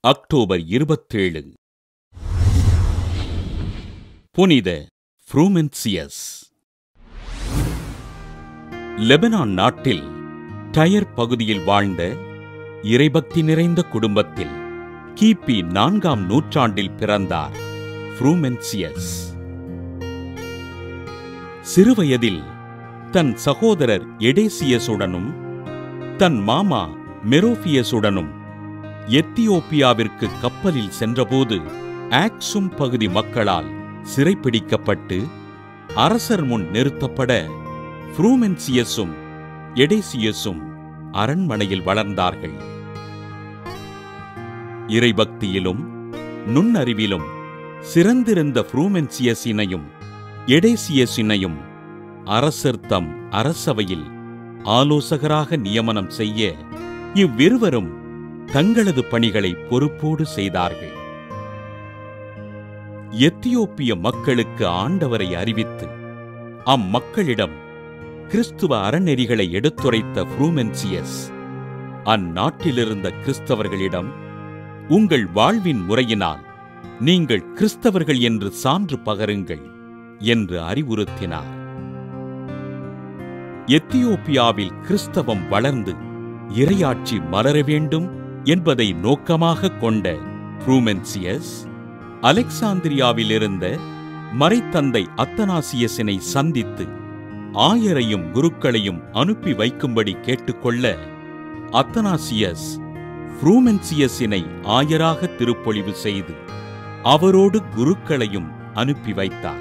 October இருபத்தேழு புனித ஃப்ரூமென்சியஸ் Lebanon நாட்டில் டயர் பகுதியில் வாழ்ந்த இறைபக்தி நிறைந்த குடும்பத்தில் கிபி நான்காம் நூற்றாண்டில் பிறந்தார் ஃப்ரூமென்சியஸ் சிறுவயதில் தன் சகோதரர் எடேசியஸுடனும் தன் மாமா மெரோபியஸுடனும் எத்தியோப்பியாவிற்கு கப்பலில் சென்றபோது ஆக்சும் பகுதி மக்களால் சிறைப்பிடிக்கப்பட்டு அரசர் முன் நிறுத்தப்பட ஃப்ரூமென்சியஸும் எடேசியஸும் அரண்மனையில் வளர்ந்தார்கள் இறைபக்தியிலும் நுண்ணறிவிலும் சிறந்திருந்த ஃப்ரூமென்சியஸினையும் எடேசியஸினையும் அரசர் தம் அரசவையில் ஆலோசகராக நியமனம் செய்ய இவ்விருவரும் தங்களது பணிகளை பொறுப்போடு செய்தார்கள் எத்தியோப்பிய மக்களுக்கு ஆண்டவரை அறிவித்து அம்மக்களிடம் கிறிஸ்துவ அறநெறிகளை எடுத்துரைத்த ஃப்ரூமென்சியஸ் அந்நாட்டிலிருந்த கிறிஸ்தவர்களிடம் உங்கள் வாழ்வின் முறையினால் நீங்கள் கிறிஸ்தவர்கள் என்று சான்று பகருங்கள் என்று அறிவுறுத்தினார் எத்தியோப்பியாவில் கிறிஸ்தவம் வளர்ந்து இரையாட்சி மலர வேண்டும் என்பதை நோக்கமாக கொண்ட ஃப்ரூமென்சியஸ் அலெக்சாந்திரியாவில் இருந்த மறைத்தந்தை அத்தனாசியஸினை சந்தித்து ஆயரையும் குருக்களையும் அனுப்பி வைக்கும்படி கேட்டுக்கொள்ள அத்தனாசியஸ் ஃப்ரூமென்சியஸினை ஆயராக திருப்பொழிவு செய்து அவரோடு குருக்களையும் அனுப்பி வைத்தார்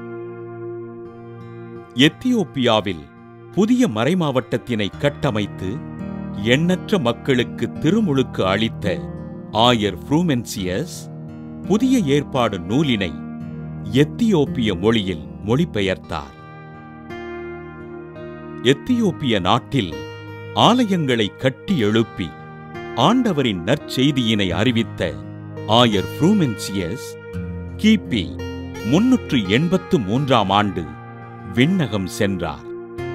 எத்தியோப்பியாவில் புதிய மறைமாவட்டத்தினை கட்டமைத்து எண்ணற்ற மக்களுக்கு திருமுழுக்கு அளித்த ஆயர் ஃப்ரூமென்சியஸ் புதிய ஏற்பாடு நூலினை எத்தியோப்பிய மொழியில் மொழிபெயர்த்தார் எத்தியோப்பிய நாட்டில் ஆலயங்களை கட்டி எழுப்பி ஆண்டவரின் நற்செய்தியினை அறிவித்த ஆயர் ஃப்ரூமென்சியஸ் கிபி முன்னூற்று எண்பத்து மூன்றாம் ஆண்டு விண்ணகம் சென்றார்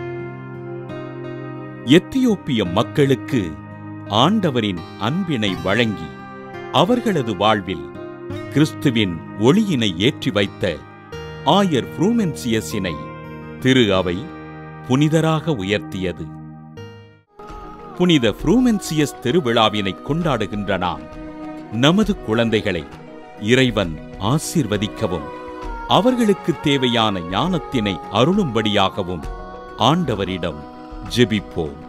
எத்தியோப்பிய மக்களுக்கு ஆண்டவரின் அன்பினை வழங்கி அவர்களது வாழ்வில் கிறிஸ்துவின் ஒளியினை ஏற்றி வைத்த ஆயர் ஃப்ரூமென்சியஸினை திரு அவை புனிதராக உயர்த்தியது புனித ஃப்ரூமென்சியஸ் திருவிழாவினை கொண்டாடுகின்ற நாம் நமது குழந்தைகளை இறைவன் ஆசீர்வதிக்கவும் அவர்களுக்கு தேவையான ஞானத்தினை அருளும்படியாகவும் ஆண்டவரிடம் ஜெபிப்போம்